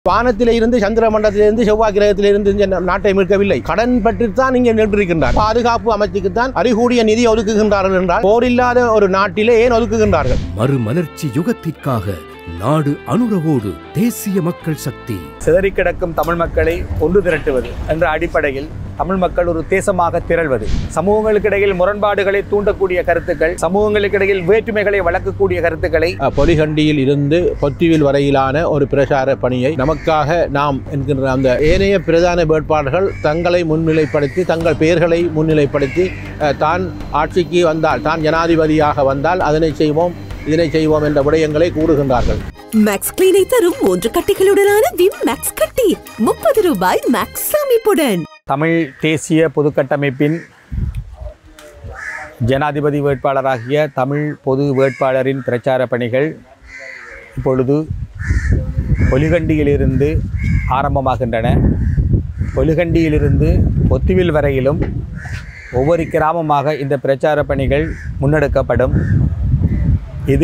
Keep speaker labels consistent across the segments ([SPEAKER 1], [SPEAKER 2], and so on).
[SPEAKER 1] வானத்திலே இருந்து சந்திர மண்டலத்திலிருந்து செவ்வாய் கிரகத்திலிருந்து இந்த நாட்டை மீட்கவில்லை கடன் பற்றித்தான் இங்கே நின்றிருக்கின்றார் பாதுகாப்பு அமைச்சுக்குத்தான் அதிகூடிய நிதி ஒதுக்குகின்றார்கள் என்றால் போரில்லாத ஒரு நாட்டிலே ஏன் ஒதுக்குகின்றார்கள்
[SPEAKER 2] மறுமலர்ச்சி யுகத்திற்காக நாடு அனுரவோடு தேசிய மக்கள் சக்தி
[SPEAKER 3] சிதறிக் கிடக்கும் தமிழ் மக்களை ஒன்று திரட்டுவது என்ற அடிப்படையில் தமிழ் மக்கள் ஒரு தேசமாக திரள்வது சமூகங்களுக்கிடையில் முரண்பாடுகளை தூண்டக்கூடிய கருத்துக்கள் சமூகங்களுக்கிடையில் வேற்றுமைகளை வளர்க்கக்கூடிய கருத்துக்களை
[SPEAKER 1] அஹ், பொலிகண்டியில் இருந்து பொத்திவில் வரையிலான ஒரு பிரச்சார பணியை நமக்காக நாம் என்கின்ற அந்த ஏனைய பிரதான வேட்பாளர்கள் தங்களை முன்னிலைப்படுத்தி தங்கள் பெயர்களை முன்னிலைப்படுத்தி அஹ், தான் ஆட்சிக்கு வந்தால் தான் ஜனாதிபதியாக வந்தால் அதனை செய்வோம் இதனை செய்வோம் என்ற விடயங்களை கூறுகின்றார்கள்
[SPEAKER 4] மேக்ஸ் கிளீனை தரும் மூன்று கட்டிகளுடனான விம் மேக்ஸ் கட்டி முப்பது ரூபாய் மேக்ஸ் அமைப்புடன்
[SPEAKER 3] தமிழ் தேசிய பொதுக்கட்டமைப்பின் ஜனாதிபதி வேட்பாளராகிய தமிழ் பொது வேட்பாளரின் பிரச்சார பணிகள் இப்பொழுது பொலிகண்டியிலிருந்து ஆரம்பமாகின்றன பொலிகண்டியிலிருந்து பொத்துவில் வரையிலும் ஒவ்வொரு கிராமமாக இந்த பிரச்சார பணிகள் முன்னெடுக்கப்படும் இது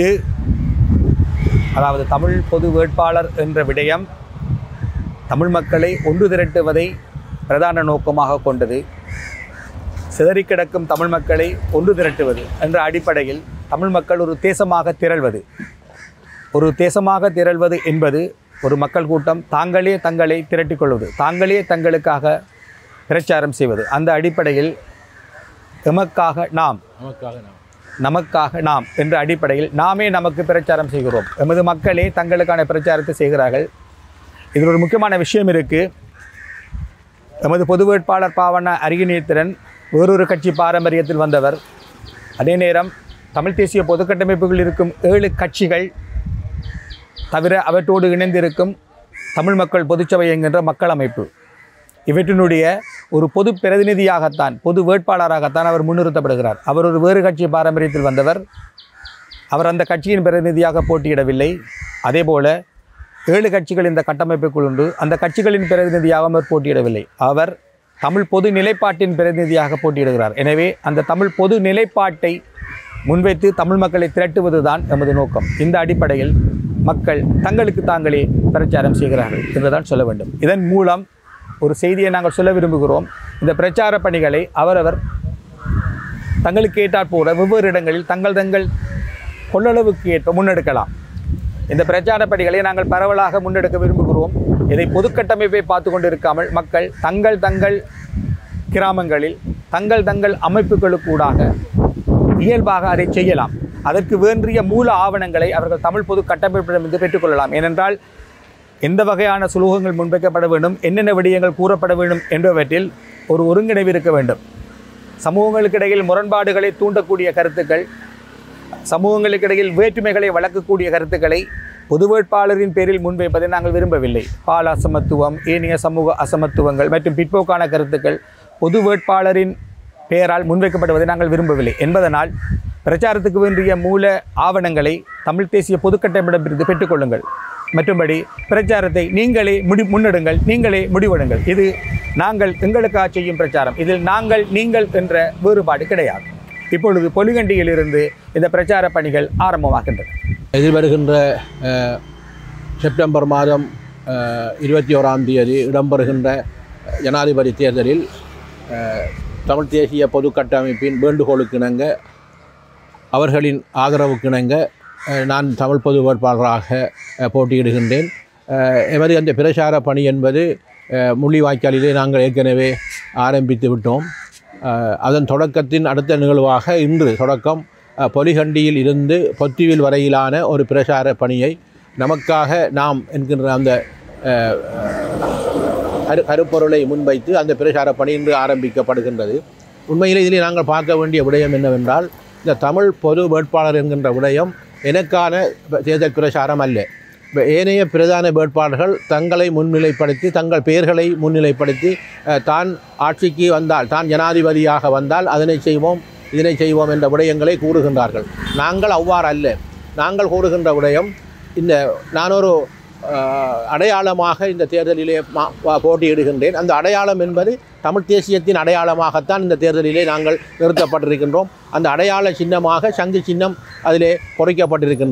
[SPEAKER 3] அதாவது தமிழ் பொது வேட்பாளர் என்ற விடயம் தமிழ் மக்களை ஒன்று திரட்டுவதை பிரதான நோக்கமாக கொண்டது சிதறிக் கிடக்கும் தமிழ் மக்களை ஒன்று திரட்டுவது என்ற அடிப்படையில் தமிழ் மக்கள் ஒரு தேசமாக திரள்வது ஒரு தேசமாக திரள்வது என்பது ஒரு மக்கள் கூட்டம் தாங்களே தங்களை திரட்டிக் கொள்வது தாங்களே தங்களுக்காக பிரச்சாரம் செய்வது அந்த அடிப்படையில் எமக்காக நாம்
[SPEAKER 1] நமக்காக நாம்
[SPEAKER 3] நமக்காக நாம் என்ற அடிப்படையில் நாமே நமக்கு பிரச்சாரம் செய்கிறோம் எமது மக்களே தங்களுக்கான பிரச்சாரத்தை செய்கிறார்கள் இதில் ஒரு முக்கியமான விஷயம் இருக்குது எமது பொது வேட்பாளர் பாவன அரியநேத்திரன் வேறொரு கட்சி பாரம்பரியத்தில் வந்தவர் அதே நேரம் தமிழ் தேசிய பொதுக்கட்டமைப்புகள் இருக்கும் ஏழு கட்சிகள் தவிர அவற்றோடு இணைந்திருக்கும் தமிழ் மக்கள் பொதுச்சபை என்கின்ற மக்கள் அமைப்பு இவற்றினுடைய ஒரு பொது பிரதிநிதியாகத்தான் பொது வேட்பாளராகத்தான் அவர் முன்னிறுத்தப்படுகிறார் அவர் ஒரு வேறு கட்சி பாரம்பரியத்தில் வந்தவர் அவர் அந்த கட்சியின் பிரதிநிதியாக போட்டியிடவில்லை அதேபோல ஏழு கட்சிகள் இந்த கட்டமைப்புக்குள் உண்டு அந்த கட்சிகளின் பிரதிநிதியாக அவர் போட்டியிடவில்லை அவர் தமிழ் பொது நிலைப்பாட்டின் பிரதிநிதியாக போட்டியிடுகிறார் எனவே அந்த தமிழ் பொது நிலைப்பாட்டை முன்வைத்து தமிழ் மக்களை திரட்டுவதுதான் எமது நோக்கம் இந்த அடிப்படையில் மக்கள் தங்களுக்கு தாங்களே பிரச்சாரம் செய்கிறார்கள் என்றுதான் சொல்ல வேண்டும் இதன் மூலம் ஒரு செய்தியை நாங்கள் சொல்ல விரும்புகிறோம் இந்த பிரச்சார பணிகளை அவரவர் தங்களுக்கு ஏற்றாற் போல வெவ்வேறு இடங்களில் தங்கள் தங்கள் கொள்ளளவுக்கு ஏற்ப முன்னெடுக்கலாம் இந்த பிரச்சார பணிகளை நாங்கள் பரவலாக முன்னெடுக்க விரும்புகிறோம் இதை பொதுக்கட்டமைப்பை பார்த்து கொண்டு இருக்காமல் மக்கள் தங்கள் தங்கள் கிராமங்களில் தங்கள் தங்கள் அமைப்புகளுக்கூடாக இயல்பாக அதை செய்யலாம் அதற்கு வேண்டிய மூல ஆவணங்களை அவர்கள் தமிழ் பொது கட்டமைப்பிடமிருந்து பெற்றுக்கொள்ளலாம் ஏனென்றால் எந்த வகையான சுலோகங்கள் முன்வைக்கப்பட வேண்டும் என்னென்ன விடயங்கள் கூறப்பட வேண்டும் என்பவற்றில் ஒரு ஒருங்கிணைவு இருக்க வேண்டும் சமூகங்களுக்கிடையில் முரண்பாடுகளை தூண்டக்கூடிய கருத்துக்கள் சமூகங்களுக்கிடையில் வேற்றுமைகளை வளர்க்கக்கூடிய கருத்துக்களை பொது வேட்பாளரின் பேரில் முன்வைப்பதை நாங்கள் விரும்பவில்லை பால் அசமத்துவம் ஏனைய சமூக அசமத்துவங்கள் மற்றும் பிற்போக்கான கருத்துக்கள் பொது வேட்பாளரின் பெயரால் முன்வைக்கப்படுவதை நாங்கள் விரும்பவில்லை என்பதனால் பிரச்சாரத்துக்கு வேண்டிய மூல ஆவணங்களை தமிழ் தேசிய பொதுக்கட்டமைப்பிடமிருந்து பெற்றுக்கொள்ளுங்கள் மற்றும்படி பிரச்சாரத்தை நீங்களே முடி முன்னெடுங்கள் நீங்களே முடிவெடுங்கள் இது நாங்கள் எங்களுக்காக செய்யும் பிரச்சாரம் இதில் நாங்கள் நீங்கள் என்ற வேறுபாடு கிடையாது இப்பொழுது பொலிகண்டியிலிருந்து இந்த பிரச்சார பணிகள் ஆரம்பமாகின்றன
[SPEAKER 1] எதிர்வருகின்ற அஹ், செப்டம்பர் மாதம் அஹ், இருபத்தி ஓராம் தேதி இடம்பெறுகின்ற ஜனாதிபதி தேர்தலில் அஹ், தமிழ் தேசிய பொது கட்டமைப்பின் வேண்டுகோளுக்கு இணங்க அவர்களின் ஆதரவுக்கு இணங்க அஹ், நான் தமிழ் பொது வேட்பாளராக அஹ், போட்டியிடுகின்றேன் அஹ், எமது அந்த பிரச்சார பணி என்பது அஹ், முள்ளிவாய்க்காலிலே நாங்கள் ஏற்கனவே ஆரம்பித்து விட்டோம் அஹ், அதன் தொடக்கத்தின் அடுத்த நிகழ்வாக இன்று தொடக்கம் அஹ், பொலிகண்டியில் இருந்து பொத்திவில் வரையிலான ஒரு பிரச்சார பணியை நமக்காக நாம் என்கின்ற அந்த அஹ், கரு கருப்பொருளை முன்வைத்து அந்த பிரச்சார பணி இன்று ஆரம்பிக்கப்படுகின்றது உண்மையில் இதில் நாங்கள் பார்க்க வேண்டிய விடயம் என்னவென்றால் இந்த தமிழ் பொது வேட்பாளர் என்கின்ற விடயம் எனக்கான தேர்தல் பிரச்சாரம் அல்ல இப்ப ஏனைய பிரதான வேட்பாளர்கள் தங்களை முன்னிலைப்படுத்தி தங்கள் பெயர்களை முன்னிலைப்படுத்தி அஹ், தான் ஆட்சிக்கு வந்தால் தான் ஜனாதிபதியாக வந்தால் அதனை செய்வோம் இதனை செய்வோம் என்ற விடயங்களை கூறுகின்றார்கள் நாங்கள் அவ்வாறு அல்ல நாங்கள் கூறுகின்ற விடயம் இந்த நான் ஒரு அஹ், அடையாளமாக இந்த தேர்தலிலே மா- வா- போட்டியிடுகின்றேன் அந்த அடையாளம் என்பது தமிழ் தேசியத்தின் அடையாளமாகத்தான் இந்த தேர்தலிலே நாங்கள் நிறுத்தப்பட்டிருக்கின்றோம் அந்த அடையாள சின்னமாக சங்கு சின்னம் அதிலே பொறிக்கப்பட்டிருக்கின்றது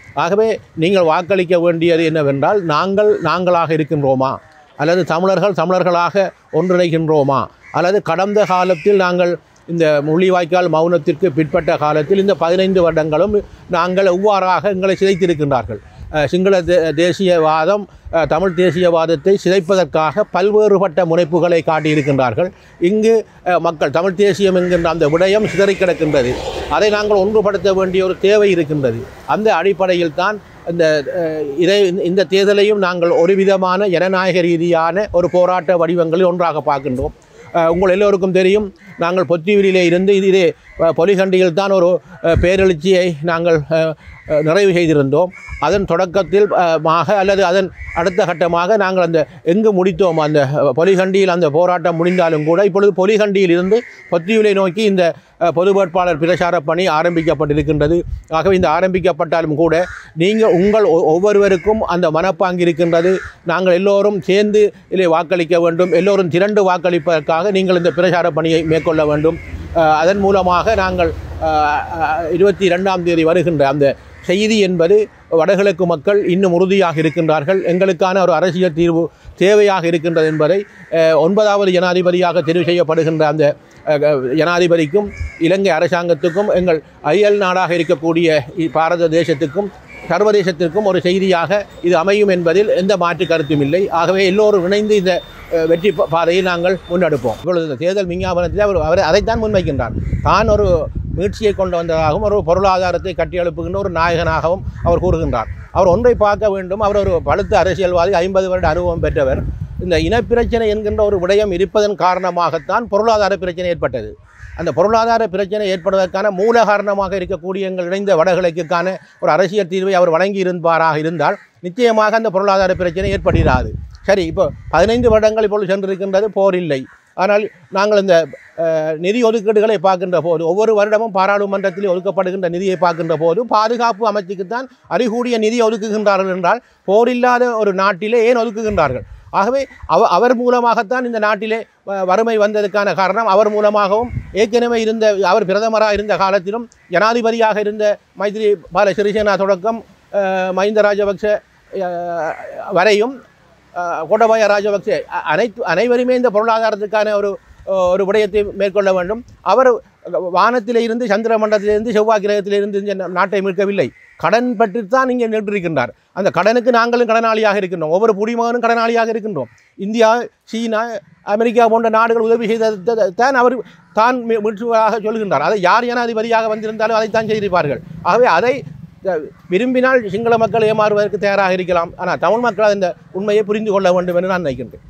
[SPEAKER 1] ஆகவே நீங்கள் வாக்களிக்க வேண்டியது என்னவென்றால் நாங்கள் நாங்களாக இருக்கின்றோமா அல்லது தமிழர்கள் தமிழர்களாக ஒன்றிணைகின்றோமா அல்லது கடந்த காலத்தில் நாங்கள் இந்த முள்ளிவாய்க்கால் மௌனத்திற்கு பிற்பட்ட காலத்தில் இந்த பதினைந்து வருடங்களும் நாங்கள் எவ்வாறாக எங்களை சிதைத்திருக்கின்றார்கள் அஹ் சிங்கள தே தேசியவாதம் அஹ் தமிழ் தேசியவாதத்தை சிதைப்பதற்காக பல்வேறுபட்ட முனைப்புகளை காட்டியிருக்கின்றார்கள் இங்கு அஹ் மக்கள் தமிழ் தேசியம் என்கின்ற அந்த விடயம் சிதறி கிடக்கின்றது அதை நாங்கள் ஒன்றுபடுத்த வேண்டிய ஒரு தேவை இருக்கின்றது அந்த அடிப்படையில் தான் இந்த அஹ், இதை இந்த தேர்தலையும் நாங்கள் ஒரு விதமான ஜனநாயக ரீதியான ஒரு போராட்ட வடிவங்களில் ஒன்றாக பார்க்கின்றோம் அஹ், உங்கள் எல்லோருக்கும் தெரியும் நாங்கள் பொத்தியூரிலே இருந்து இது இதே அஹ், பொலிகண்டியில் தான் ஒரு அஹ், பேரெழுச்சியை நாங்கள் அஹ், அஹ், நிறைவு செய்திருந்தோம் அதன் தொடக்கத்தில் அஹ், மாக அல்லது அதன் அடுத்த கட்டமாக நாங்கள் அந்த எங்கு முடித்தோம் அந்த அஹ், பொலிகண்டியில் அந்த போராட்டம் முடிந்தாலும் கூட இப்பொழுது பொலிகண்டியில் இருந்து பொத்தியூரை நோக்கி இந்த அஹ், பொது வேட்பாளர் பிரச்சார பணி ஆரம்பிக்கப்பட்டிருக்கின்றது ஆகவே இந்த ஆரம்பிக்கப்பட்டாலும் கூட நீங்கள் உங்கள் ஒ- ஒவ்வொருவருக்கும் அந்த மனப்பாங்கு இருக்கின்றது நாங்கள் எல்லோரும் சேர்ந்து இதிலே வாக்களிக்க வேண்டும் எல்லோரும் திரண்டு வாக்களிப்பதற்காக நீங்கள் இந்த பிரச்சார பணியை மேற்கொள்ள வேண்டும் அஹ், அதன் மூலமாக நாங்கள் அஹ், அஹ், இருபத்தி இரண்டாம் தேதி வருகின்ற அந்த செய்தி என்பது வடகிழக்கு மக்கள் இன்னும் உறுதியாக இருக்கின்றார்கள் எங்களுக்கான ஒரு அரசியல் தீர்வு தேவையாக இருக்கின்றது என்பதை அஹ், ஒன்பதாவது ஜனாதிபதியாக தெரிவு செய்யப்படுகின்ற அந்த அஹ், ஜனாதிபதிக்கும் இலங்கை அரசாங்கத்துக்கும் எங்கள் அயல் நாடாக இருக்கக்கூடிய இ- பாரத தேசத்துக்கும் சர்வதேசத்திற்கும் ஒரு செய்தியாக இது அமையும் என்பதில் எந்த மாற்று கருத்தும் இல்லை ஆகவே எல்லோரும் இணைந்து இந்த அஹ், வெற்றி பா- பாதையை நாங்கள் முன்னெடுப்போம் இப்பொழுது இந்த தேர்தல் விஞ்ஞாபனத்தில் அவர் அவர் அதைத்தான் முன்வைக்கின்றார் தான் ஒரு மீட்சியை கொண்டு வந்ததாகவும் ஒரு பொருளாதாரத்தை கட்டியெழுப்புகின்ற ஒரு நாயகனாகவும் அவர் கூறுகின்றார் அவர் ஒன்றை பார்க்க வேண்டும் அவர் ஒரு பழுத்த அரசியல்வாதி ஐம்பது வருட அனுபவம் பெற்றவர் இந்த இனப்பிரச்சனை என்கின்ற ஒரு விடயம் இருப்பதன் காரணமாகத்தான் பொருளாதார பிரச்சனை ஏற்பட்டது அந்த பொருளாதார பிரச்சனை ஏற்படுவதற்கான மூல காரணமாக இருக்கக்கூடிய எங்கள் இணைந்த வடகிழக்குக்கான ஒரு அரசியல் தீர்வை அவர் வழங்கி இருப்பாராக இருந்தால் நிச்சயமாக அந்த பொருளாதார பிரச்சனை ஏற்படுகிறாது சரி இப்போ பதினைந்து வருடங்கள் இப்பொழுது சென்றிருக்கின்றது போர் இல்லை ஆனால் நாங்கள் இந்த அஹ், நிதி ஒதுக்கீடுகளை பார்க்கின்ற போது ஒவ்வொரு வருடமும் பாராளுமன்றத்தில் ஒதுக்கப்படுகின்ற நிதியை பார்க்கின்ற போது பாதுகாப்பு அமைச்சுக்குத்தான் அதிகூடிய நிதி ஒதுக்குகின்றார்கள் என்றால் போர் இல்லாத ஒரு நாட்டிலே ஏன் ஒதுக்குகின்றார்கள் ஆகவே அவ அவர் மூலமாகத்தான் இந்த நாட்டிலே வ- வறுமை வந்ததுக்கான காரணம் அவர் மூலமாகவும் ஏற்கனவே இருந்த அவர் பிரதமராக இருந்த காலத்திலும் ஜனாதிபதியாக இருந்த மைத்ரி பால சிறிசேனா தொடக்கம் அஹ், மஹிந்த ராஜபக்ஷ அஹ், வரையும் அஹ், கோட்டபாய ராஜபக்சே அ- அனைத்து அனைவருமே இந்த பொருளாதாரத்துக்கான ஒரு ஒரு விடயத்தை மேற்கொள்ள வேண்டும் அவர் வானத்திலே இருந்து சந்திர மண்டலத்திலிருந்து செவ்வாய் கிரகத்திலிருந்து இந்த நாட்டை மீட்கவில்லை கடன் பற்றித்தான் இங்கே நின்றிருக்கின்றார் அந்த கடனுக்கு நாங்களும் கடனாளியாக இருக்கின்றோம் ஒவ்வொரு குடிமகனும் கடனாளியாக இருக்கின்றோம் இந்தியா சீனா அமெரிக்கா போன்ற நாடுகள் உதவி செய்த தான் அவர் தான் மீ- மீட்சுவதாக சொல்கின்றார் அதை யார் ஜனாதிபதியாக வந்திருந்தாலும் அதைத்தான் செய்திருப்பார்கள் ஆகவே அதை அஹ், விரும்பினால் சிங்கள மக்கள் ஏமாறுவதற்கு தயாராக இருக்கலாம் ஆனால் தமிழ் மக்கள் இந்த உண்மையை புரிந்து கொள்ள வேண்டும் என்று நான் நினைக்கின்றேன்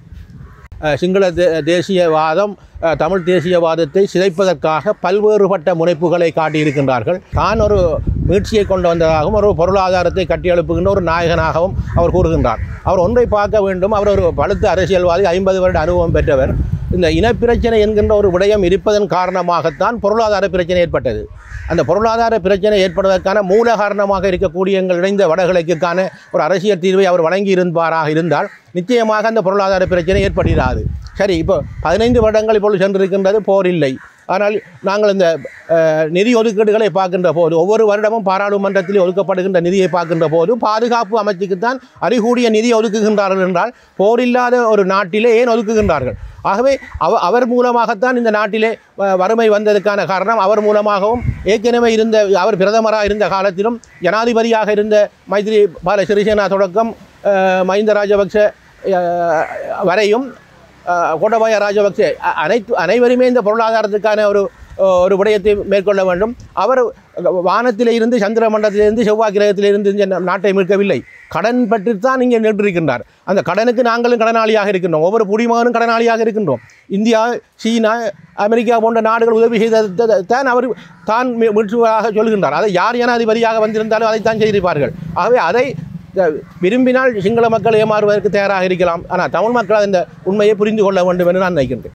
[SPEAKER 1] அஹ், சிங்கள தே தேசியவாதம் அஹ், தமிழ் தேசியவாதத்தை சிதைப்பதற்காக பல்வேறுபட்ட முனைப்புகளை காட்டியிருக்கின்றார்கள் தான் ஒரு மீட்சியை கொண்டு வந்ததாகவும் ஒரு பொருளாதாரத்தை கட்டியெழுப்புகின்ற ஒரு நாயகனாகவும் அவர் கூறுகின்றார் அவர் ஒன்றை பார்க்க வேண்டும் அவர் ஒரு பழுத்த அரசியல்வாதி ஐம்பது வருட அனுபவம் பெற்றவர் இந்த இனப்பிரச்சனை என்கின்ற ஒரு விடயம் இருப்பதன் காரணமாகத்தான் பொருளாதார பிரச்சனை ஏற்பட்டது அந்த பொருளாதார பிரச்சனை ஏற்படுவதற்கான மூல காரணமாக இருக்கக்கூடிய எங்கள் இணைந்த வடகிழக்குக்கான ஒரு அரசியல் தீர்வை அவர் வழங்கி இருப்பாராக இருந்தால் நிச்சயமாக அந்த பொருளாதார பிரச்சனை ஏற்படுகிறாது சரி இப்போ பதினைந்து வருடங்கள் இப்பொழுது சென்றிருக்கின்றது போர் இல்லை ஆனால் நாங்கள் இந்த அஹ், நிதி ஒதுக்கீடுகளை பார்க்கின்ற போது ஒவ்வொரு வருடமும் பாராளுமன்றத்தில் ஒதுக்கப்படுகின்ற நிதியை பார்க்கின்ற போது பாதுகாப்பு அமைச்சுக்குத்தான் அதிகூடிய நிதி ஒதுக்குகின்றார்கள் என்றால் போர் இல்லாத ஒரு நாட்டிலே ஏன் ஒதுக்குகின்றார்கள் ஆகவே அவ அவர் மூலமாகத்தான் இந்த நாட்டிலே அஹ், வறுமை வந்ததுக்கான காரணம் அவர் மூலமாகவும் ஏற்கனவே இருந்த அவர் பிரதமராக இருந்த காலத்திலும் ஜனாதிபதியாக இருந்த மைத்ரி பால சிறிசேனா தொடக்கம் அஹ், மஹிந்த ராஜபக்ஷ அஹ், வரையும் அஹ், கோட்டபாய ராஜபக்சே அ- அனைத்து அனைவருமே இந்த பொருளாதாரத்துக்கான ஒரு ஒரு விடயத்தை மேற்கொள்ள வேண்டும் அவர் வானத்திலே இருந்து சந்திர மண்டலத்திலிருந்து செவ்வாய் கிரகத்திலிருந்து இந்த நாட்டை மீட்கவில்லை கடன் பற்றித்தான் இங்கே நின்றிருக்கின்றார் அந்த கடனுக்கு நாங்களும் கடனாளியாக இருக்கின்றோம் ஒவ்வொரு குடிமகனும் கடனாளியாக இருக்கின்றோம் இந்தியா சீனா அமெரிக்கா போன்ற நாடுகள் உதவி செய்த தான் அவர் தான் மீ- மீட்சுவதாக சொல்கின்றார் அதை யார் ஜனாதிபதியாக வந்திருந்தாலும் அதைத்தான் செய்திருப்பார்கள் ஆகவே அதை அஹ், விரும்பினால் சிங்கள மக்கள் ஏமாறுவதற்கு தயாராக இருக்கலாம் ஆனால் தமிழ் மக்கள் இந்த உண்மையை புரிந்து கொள்ள வேண்டும் என்று நான் நினைக்கின்றேன்